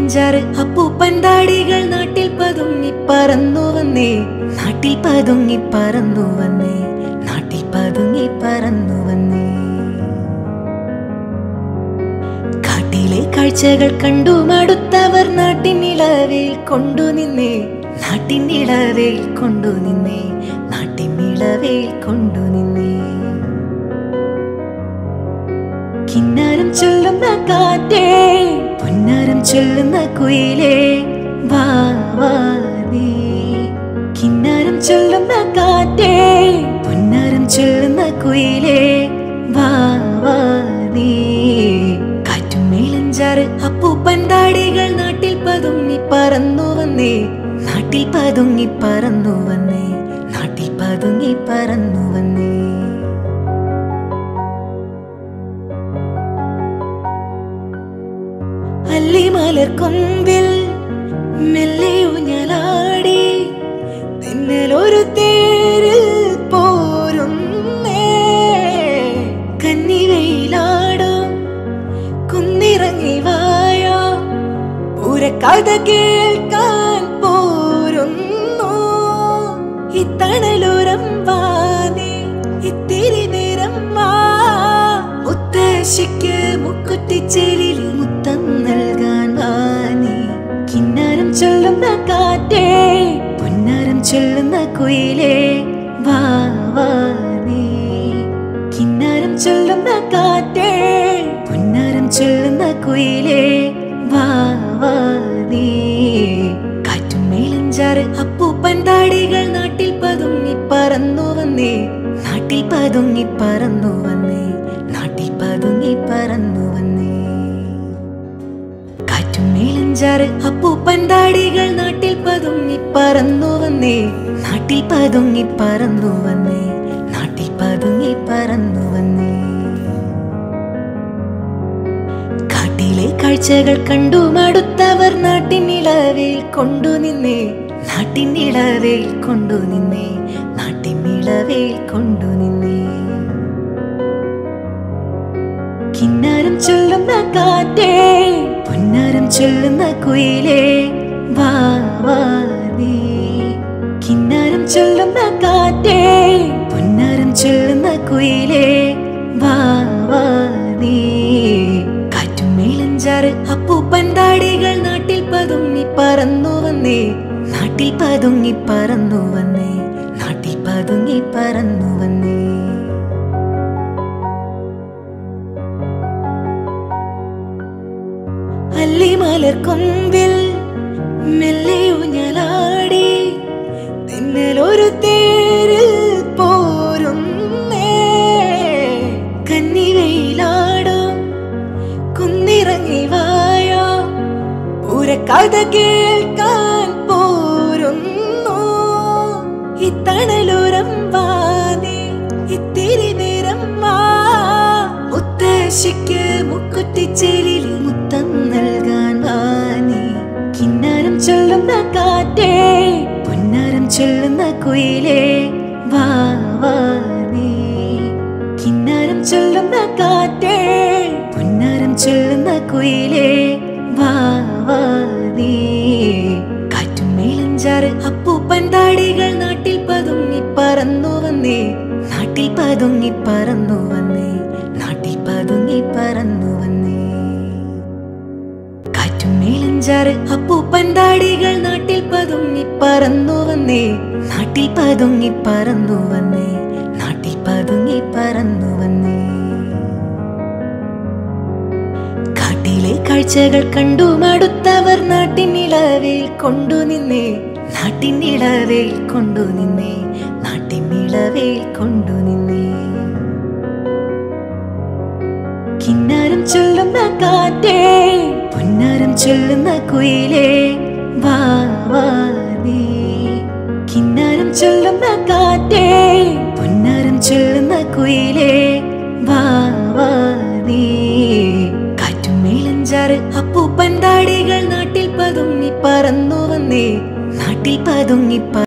കാറ്റുമേലഞ്ചാറ് അപ്പൂപ്പൻ താടികൾ നാട്ടിൽ പതുങ്ങി പറന്നു വന്നേ നാട്ടിൽ പതുങ്ങി പറന്നു വന്നേ നാട്ടിൽ പതുങ്ങി പറന്നു വന്നേ കാട്ടിലെ കാഴ്ചകൾ കണ്ടു മടുത്തവർ നാട്ടിനിളവേൽ കൊണ്ടു നിന്നേ നാട്ടിനിളവേൽ കൊണ്ടു നിന്നേ നാട്ടിനിളവേൽ കൊണ്ടു നിന്നേ കിന്നാരം ചൊല്ലുന്ന കാറ്റേ പൊന്നാരം ചൊല്ലുന്ന കുയിലേ വാ വാ നീ കിന്നാരം ചൊല്ലുന്ന കാറ്റേ പൊന്നാരം ചൊല്ലുന്ന കുയിലേ വാ വാ നീ കാറ്റും മേലഞ്ചാറ് അപ്പൂപ്പൻ താടികൾ നാട്ടിൽ പതുങ്ങി പറന്നു വന്നേ നാട്ടിൽ പതുങ്ങി പറന്നു വന്നേ നാട്ടിൽ പതുങ്ങി പറന്നു വന്നേ അല്ലിമലർക്കൊമ്പിൽ മെല്ലെ ഊഞ്ഞലാടി തെന്നലൊരു തേരിൽ പോരുന്നേ കന്നിവയിലാടും കുന്നിറങ്ങി വായോ പൂരക്കഥ കേൾക്കാൻ പോരുന്നു ഇത്തണലുരം വാനി ഇത്തിരി നേരം വാ മുത്തശ്ശിക്ക് മുക്കുറ്റിച്ചേലിൽ മുത്തം നൽകാൻ വാനി കിന്നാരം ചൊല്ലുന്ന കാറ്റേ പൊന്നാരം ചൊല്ലുന്ന കുയിലേ വാ വാ നീ കിന്നാരം ചൊല്ലുന്ന കാറ്റേ പൊന്നാരം ചൊല്ലുന്ന കുയിലേ വാ വാ നീ കാറ്റും മേലഞ്ചാറ് അപ്പൂപ്പൻ താടികൾ നാട്ടിൽ പതുങ്ങി പറന്നു വന്നേ നാട്ടിൽ പതുങ്ങി പറന്നു വന്നേ നാട്ടിൽ പതുങ്ങി പറന്നു വന്നേ കാറ്റും മേലഞ്ചാറ് അപ്പൂപ്പൻ താടികൾ നാട്ടിൽ പതുങ്ങി പറന്നു വന്നേ നാട്ടിൽ പതുങ്ങി പറന്നു വന്നേ നാട്ടിൽ പതുങ്ങി പറന്നു വന്നേ കാട്ടിലെ കാഴ്ചകൾ കണ്ടു മടുത്തവർ നാട്ടിനിളവേൽ കൊണ്ടു നിന്നേ നാട്ടിനിളവേൽ കൊണ്ടു നിന്നേ നാട്ടിനിളവേൽ കൊണ്ടു നിന്നേ കിന്നാരം ചൊല്ലുന്ന കാറ്റേ പൊന്നാരം ചൊല്ലുന്ന കുയിലേ വാ വാ നീ കിന്നാരം ചൊല്ലുന്ന കാറ്റേ പൊന്നാരം ചൊല്ലുന്ന കുയിലേ വാ വാ നീ കാറ്റും മേലഞ്ചാറ് അപ്പൂപ്പൻ താടികൾ നാട്ടിൽ പതുങ്ങി പറന്നു വന്നേ നാട്ടിൽ പതുങ്ങി പറന്നു വന്നേ നാട്ടിൽ പതുങ്ങി പറന്നു വന്നേ അല്ലിമലർക്കൊമ്പിൽ മെല്ലെ ഊഞ്ഞലാടി തെന്നലൊരു തേരിൽ പോരുന്നേ കന്നിവയിലാടും കുന്നിറങ്ങി വായോ പൂരക്കഥ കേൾക്കാൻ പോരുന്നു ഇത്തണലുരം വാനി ഇത്തിരി നേരം വാ മുത്തശ്ശിക്ക് മുക്കുറ്റിച്ചേലിൽ മുത്തം നൽകാൻ വാനി കിന്നാരം ചൊല്ലുന്ന കാറ്റേ പൊന്നാരം ചൊല്ലുന്ന കുയിലേ വാ വാ നീ കിന്നാരം ചൊല്ലുന്ന കാറ്റേ പൊന്നാരം ചൊല്ലുന്ന കുയിലേ വാ വാ നീ കാറ്റും മേലഞ്ചാറ് അപ്പൂപ്പൻ താടികൾ നാട്ടിൽ പതുങ്ങി പറന്നു വന്നേ നാട്ടിൽ പതുങ്ങി പറന്നു വന്നേ നാട്ടിൽ പതുങ്ങി പറന്നു വന്നേ കാറ്റും മേലഞ്ചാറ് അപ്പൂപ്പൻ താടികൾ നാട്ടിൽ പതുങ്ങി പറന്നു വന്നേ നാട്ടിൽ പതുങ്ങി പറന്നു വന്നേ നാട്ടിൽ പതുങ്ങി പറന്നു വന്നേ കാട്ടിലെ കാഴ്ചകൾ കണ്ടു മടുത്തവർ നാട്ടിനിളവേൽ കൊണ്ടു നിന്നേ നാട്ടിനിളവേൽ കൊണ്ടു നിന്നേ നാട്ടിനിളവേൽ കൊണ്ടു നിന്നേ കിന്നാരം ചൊല്ലുന്ന കാറ്റേ പൊന്നാരം ചൊല്ലുന്ന കുയിലേ വാ വാ നീ കിന്നാരം ചൊല്ലുന്ന കാറ്റേ പൊന്നാരം ചൊല്ലുന്ന കുയിലേ വാ വാ നീ കാറ്റും മേലഞ്ചാറ് അപ്പൂപ്പൻ താടികൾ നാട്ടിൽ പതുങ്ങി പറന്നു വന്നേ നാട്ടിൽ പതുങ്ങി